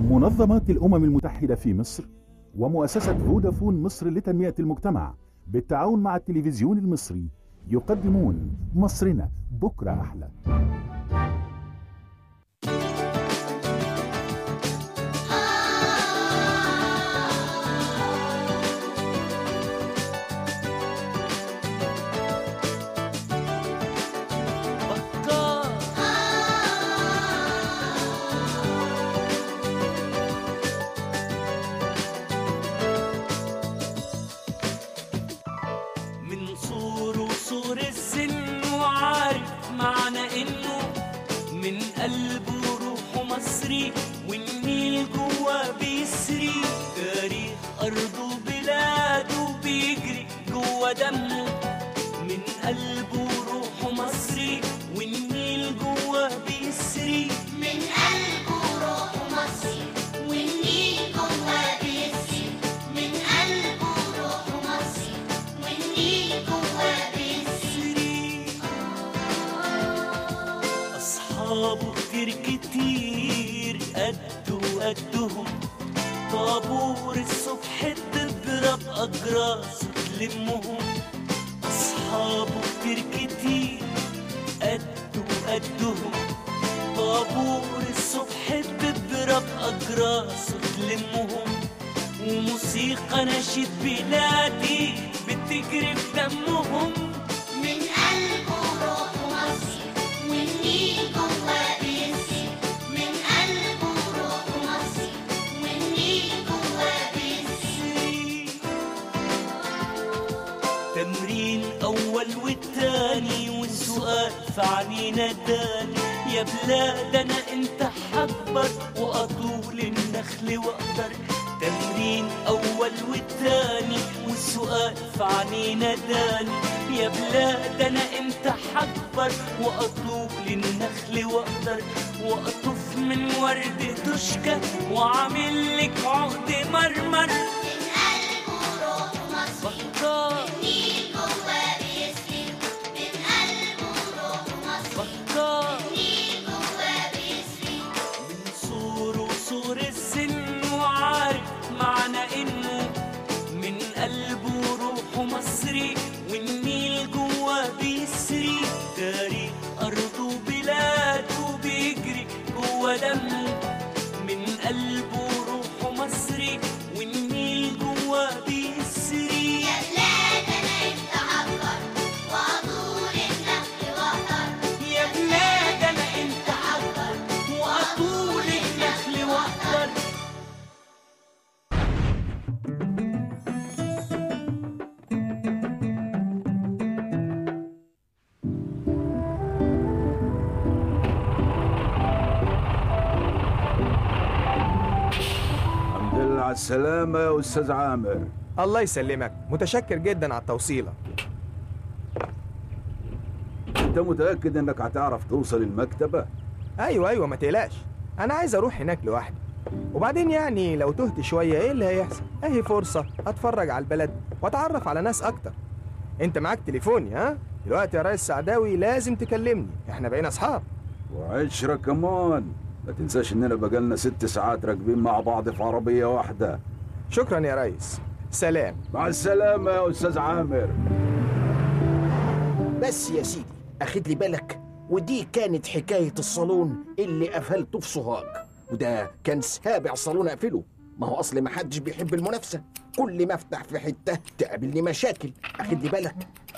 منظمات الأمم المتحدة في مصر ومؤسسة فودافون مصر لتنمية المجتمع بالتعاون مع التلفزيون المصري يقدمون مصرنا بكرة أحلى من صور وصور السن وعارف معنى انه من قلبه وروحه مصري والنيل جوا بيسري تاريخ ارضه وبلاده بيجري جوا دمه من قلبه وروحه مصري والنيل جوا بيسري من قلبه روحه مصري والنيل جواه بيسري من قلبه روحه مصري والنيل جواه بيسري أصحابه كتير كتير قده قدهم طابور الصبح تضرب أجراس تلمهم أصحابه كتير كتير قده قدهم طابور الصبح تضرب أجراس تلمهم وموسيقى نشيد بلادي بتجري في دمهم من قلبه روحه مصري والنيل جواه بيسري من قلبه روحه مصري والنيل جواه بيسري تمرين أول والتاني والسؤال في عنينا تاني يا بلاد أنا أنت حكبر وأطول النخل وأقدر تمرين أول والتاني والسؤال في عنينا تاني يا بلاد أنا أنت حكبر وأطول النخل وأقدر وأطف من ورد تشكى وعامل لك عقد مرمر من قلبه روحه مصري بكار والنيل جواه بيسري من قلبه روحه مصري بكار والنيل جواه بيسري من صور وصور السن وعارف معنى انه من قلبه وروحه مصري والنيل جوا بيسري تاريخ ارضه وبلاده بيجري جوا دمه من قلبه وروحه مصري والنيل جوا بيسري يا بلاد انا انت عبر واطول النخل واقدر يا بلاد انا انت عبر واطول النخل واقدر الحمد لله على السلامة يا أستاذ عامر الله يسلمك متشكر جدا على التوصيلة أنت متأكد إنك هتعرف توصل المكتبة؟ ايوه ايوه ما تقلقش انا عايز اروح هناك لوحدي وبعدين يعني لو تهت شوية ايه اللي هيحصل اهي فرصة اتفرج على البلد واتعرف على ناس اكتر انت معاك تليفوني ها دلوقتي يا ريس سعداوي لازم تكلمني احنا بقينا اصحاب وعشرة كمان ما تنساش إننا بقالنا ست ساعات راكبين مع بعض في عربية واحدة شكرا يا ريس سلام مع السلامة يا أستاذ عامر بس يا سيدي اخد لي بالك ودي كانت حكاية الصالون اللي قفلته في سوهاج وده كان سابع صالون اقفله ما هو اصل ما حدش بيحب المنافسة كل ما افتح في حتة تقابلني مشاكل اخد لي بالك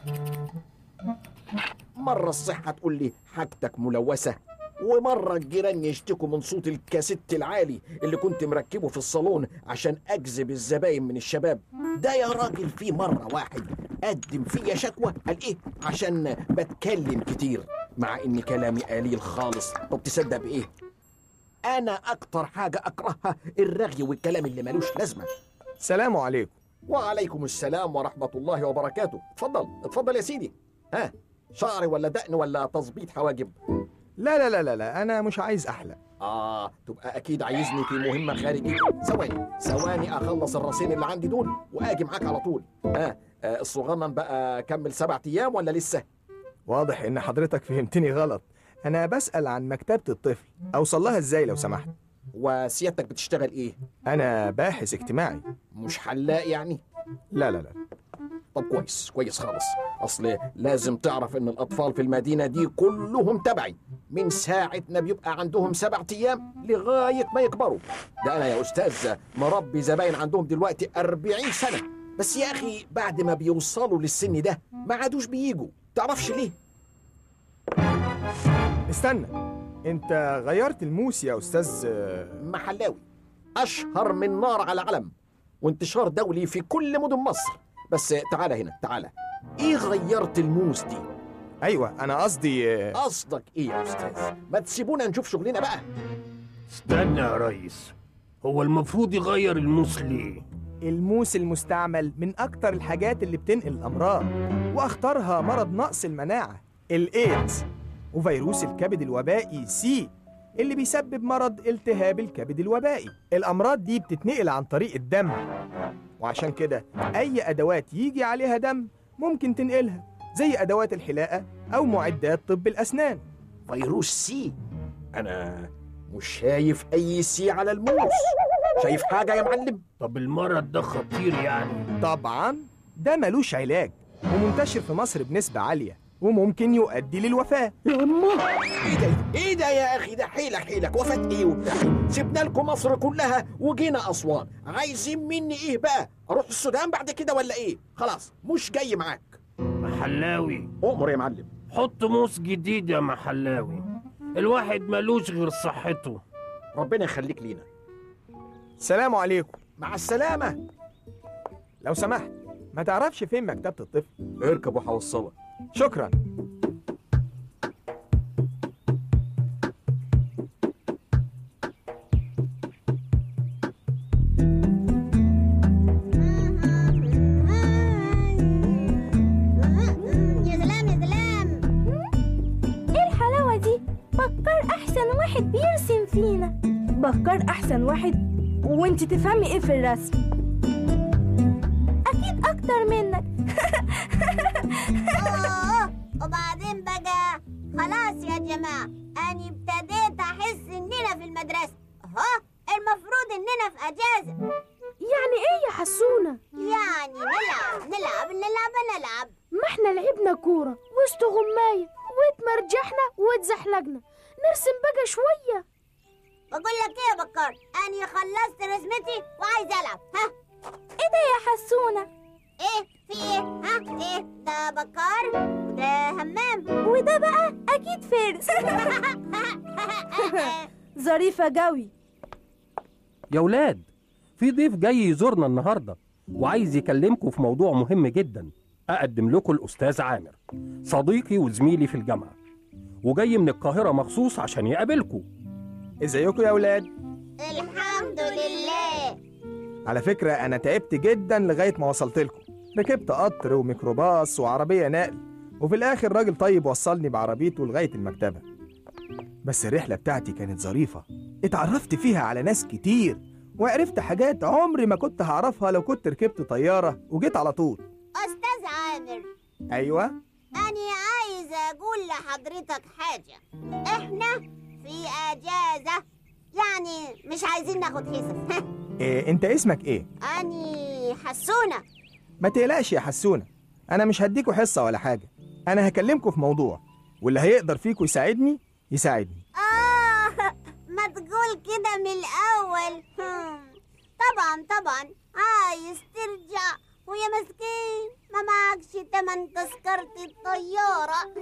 مرة الصحة تقول لي حاجتك ملوثة ومرة الجيران يشتكوا من صوت الكاسيت العالي اللي كنت مركبه في الصالون عشان أجذب الزباين من الشباب ده يا راجل في مرة واحد قدم فيا شكوى قال إيه عشان بتكلم كتير مع إن كلامي قليل خالص طب تصدق بإيه أنا أكتر حاجة أكرهها الرغي والكلام اللي ملوش لازمة سلام عليكم وعليكم السلام ورحمة الله وبركاته اتفضل اتفضل يا سيدي ها شعر ولا دقن ولا تظبيط حواجب لا لا لا لا لا انا مش عايز احلق آه تبقى أكيد عايزني في مهمة خارجية ثواني ثواني أخلص الراسين اللي عندي دول وأجي معاك على طول آه, آه الصغنن بقى كمل سبع أيام ولا لسه؟ واضح ان حضرتك فهمتني غلط انا بسأل عن مكتبة الطفل اوصل لها ازاي لو سمحت وسيادتك بتشتغل ايه انا باحث اجتماعي مش حلاق يعني لا لا لا طب كويس كويس خالص اصل لازم تعرف ان الاطفال في المدينه دي كلهم تبعي من ساعه ما بيبقى عندهم سبع ايام لغايه ما يكبروا ده انا يا استاذ مربي زباين عندهم دلوقتي أربعين سنه بس يا اخي بعد ما بيوصلوا للسن ده ما عادوش بيجوا تعرفش ليه استنى انت غيرت الموس يا استاذ آه، محلاوي اشهر من نار على علم وانتشار دولي في كل مدن مصر بس تعالى هنا تعالى ايه غيرت الموس دي ايوه انا قصدي آه، قصدك ايه يا استاذ ما تسيبونا نشوف شغلنا بقى استنى يا ريس هو المفروض يغير الموس ليه؟ الموس المستعمل من اكتر الحاجات اللي بتنقل الامراض واخطرها مرض نقص المناعه الايدز وفيروس الكبد الوبائي سي اللي بيسبب مرض التهاب الكبد الوبائي الامراض دي بتتنقل عن طريق الدم وعشان كده اي ادوات يجي عليها دم ممكن تنقلها زي ادوات الحلاقه او معدات طب الاسنان فيروس سي انا مش شايف اي سي على الموس شايف حاجه يا معلم طب المرض ده خطير يعني طبعا ده ملوش علاج ومنتشر في مصر بنسبه عاليه وممكن يؤدي للوفاه ايه ده ايه ده يا اخي ده حيلك حيلك وفاه ايه وبتاع سيبنا لكم مصر كلها وجينا اسوان عايزين مني ايه بقى اروح السودان بعد كده ولا ايه خلاص مش جاي معاك محلاوي امر يا معلم حط موس جديد يا محلاوي الواحد ملوش غير صحته ربنا يخليك لينا سلام عليكم مع السلامه لو سمحت ما تعرفش فين مكتبه الطفل اركب وهوصلك شكرا يا سلام يا سلام ايه الحلاوة دي؟ بكر أحسن واحد بيرسم فينا بكر أحسن واحد وانت تفهمي ايه في الرسم أكيد أكتر منك أوه، وبعدين بقى خلاص يا جماعة أنا ابتديت أحس إننا في المدرسة ها المفروض إننا في أجازة يعني ايه يا حسونة؟ يعني نلعب نلعب نلعب نلعب ما احنا لعبنا كورة وسط غماية واتمرجحنا واتزحلقنا نرسم بقى شوية بقول لك إيه يا بكار أنا خلصت رسمتي وعايز ألعب ها ايه ده يا حسونة؟ إيه في إيه ها إيه ده بكار وده همام وده بقى أكيد فارس ظريفة جوي يا ولاد في ضيف جاي يزورنا النهارده وعايز يكلمكم في موضوع مهم جدا اقدم لكم الاستاذ عامر صديقي وزميلي في الجامعه وجاي من القاهره مخصوص عشان يقابلكم ازيكم يا اولاد الحمد لله على فكره انا تعبت جدا لغايه ما وصلت لكم ركبت قطر وميكروباص وعربيه نقل وفي الاخر راجل طيب وصلني بعربيته لغايه المكتبه بس الرحله بتاعتي كانت ظريفه اتعرفت فيها على ناس كتير وعرفت حاجات عمري ما كنت هعرفها لو كنت ركبت طياره وجيت على طول أستاذ عامر ايوه أنا عايزة أقول لحضرتك حاجة إحنا في أجازة يعني مش عايزين ناخد حصص إيه انت اسمك ايه أني حسونة ما تقلقش يا حسونه انا مش هديكوا حصه ولا حاجه انا هكلمكم في موضوع واللي هيقدر فيكم يساعدني يساعدني آه ما تقول كده من الأول هم. طبعا طبعا عايز ترجع ويا مسكين ما معكش تمن تذكرة الطيارة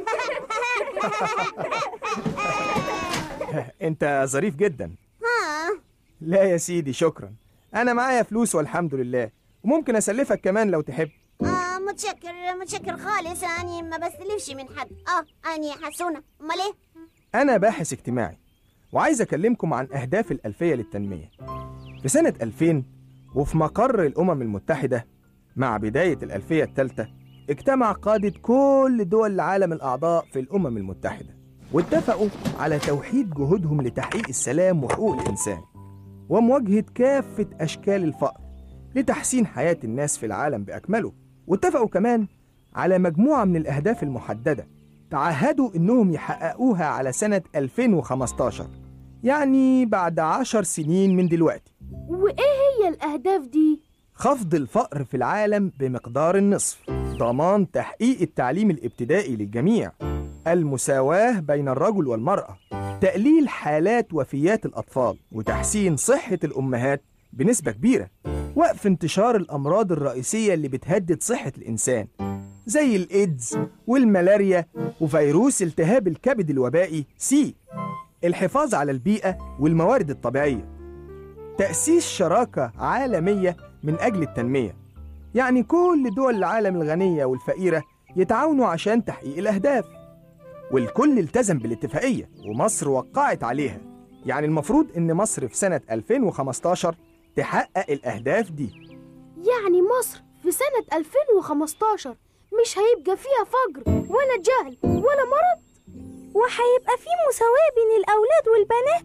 انت ظريف جدا ها لا يا سيدي شكرا انا معايا فلوس والحمد لله وممكن اسلفك كمان لو تحب آه متشكر متشكر خالص أني ما بستلفش من حد آه أني حسونة أمال إيه؟ انا باحث اجتماعي وعايز اكلمكم عن اهداف الالفيه للتنميه في سنه 2000 وفي مقر الامم المتحده مع بدايه الالفيه الثالثه اجتمع قاده كل دول العالم الاعضاء في الامم المتحده واتفقوا على توحيد جهودهم لتحقيق السلام وحقوق الانسان ومواجهه كافه اشكال الفقر لتحسين حياه الناس في العالم باكمله واتفقوا كمان على مجموعه من الاهداف المحدده تعهدوا انهم يحققوها على سنه 2015 يعني بعد عشر سنين من دلوقتي وإيه هي الأهداف دي؟ خفض الفقر في العالم بمقدار النصف ضمان تحقيق التعليم الابتدائي للجميع المساواة بين الرجل والمرأة تقليل حالات وفيات الأطفال وتحسين صحة الأمهات بنسبة كبيرة وقف انتشار الأمراض الرئيسية اللي بتهدد صحة الإنسان زي الإيدز والملاريا وفيروس التهاب الكبد الوبائي سي الحفاظ على البيئة والموارد الطبيعية تأسيس شراكة عالمية من أجل التنمية يعني كل دول العالم الغنية والفقيرة يتعاونوا عشان تحقيق الأهداف والكل التزم بالاتفاقية ومصر وقعت عليها يعني المفروض إن مصر في سنة 2015 تحقق الأهداف دي يعني مصر في سنة 2015 مش هيبقى فيها فقر ولا جهل ولا مرض وهيبقى في مساواة بين الأولاد والبنات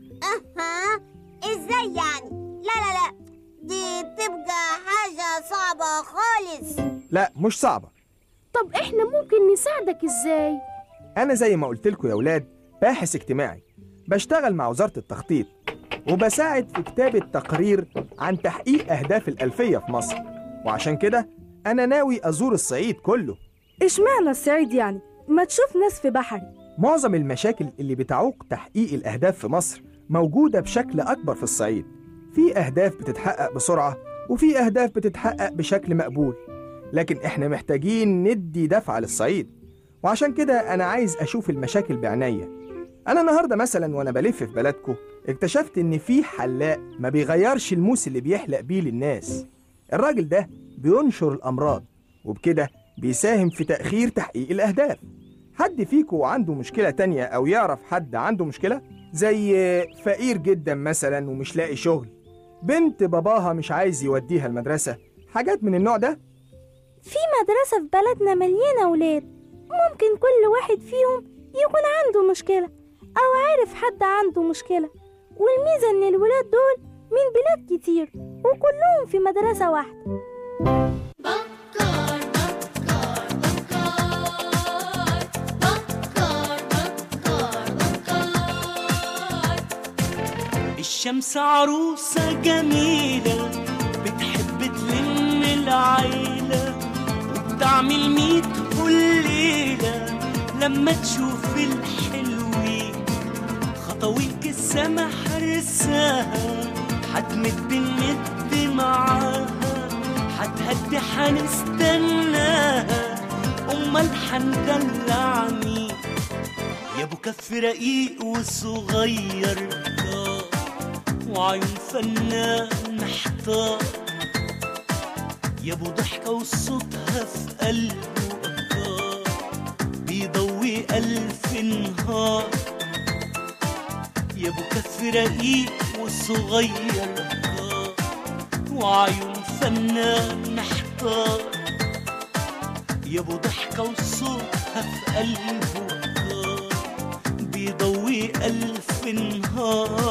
أها إزاي يعني؟ لا لا لا دي تبقى حاجة صعبة خالص لا مش صعبة طب إحنا ممكن نساعدك إزاي؟ أنا زي ما قلت لكم يا ولاد باحث اجتماعي بشتغل مع وزارة التخطيط وبساعد في كتابة تقرير عن تحقيق أهداف الألفية في مصر وعشان كده أنا ناوي أزور الصعيد كله اشمعنى الصعيد يعني ما تشوف ناس في بحري معظم المشاكل اللي بتعوق تحقيق الأهداف في مصر موجودة بشكل أكبر في الصعيد في أهداف بتتحقق بسرعة وفي أهداف بتتحقق بشكل مقبول لكن إحنا محتاجين ندي دفعة للصعيد وعشان كده أنا عايز أشوف المشاكل بعناية أنا النهاردة مثلا وأنا بلف في بلدكم اكتشفت إن في حلاق ما بيغيرش الموس اللي بيحلق بيه للناس الراجل ده بينشر الأمراض وبكده بيساهم في تأخير تحقيق الأهداف حد فيكو عنده مشكلة تانية أو يعرف حد عنده مشكلة؟ زي فقير جدا مثلا ومش لاقي شغل بنت باباها مش عايز يوديها المدرسة حاجات من النوع ده في مدرسة في بلدنا مليانة ولاد ممكن كل واحد فيهم يكون عنده مشكلة أو عارف حد عنده مشكلة والميزة إن الولاد دول من بلاد كتير وكلهم في مدرسة واحدة الشمس عروسة جميلة بتحب تلم العيلة وبتعمل ميت كل ليلة لما تشوف الحلوين خطويك السما حرساها هتمد نمد معاها هتهدي هنستناها امال هندلع مين يا ابو كف رقيق وصغير آه، وعيون فنان محتار يا ابو ضحكة وصوتها في قلبه أفكار بيضوي ألف نهار يا ابو كف رقيق وصغير آه، وعيون فنان محتار يا ابو ضحكة وصوتها في قلبه آه، بيضوي ألف نهار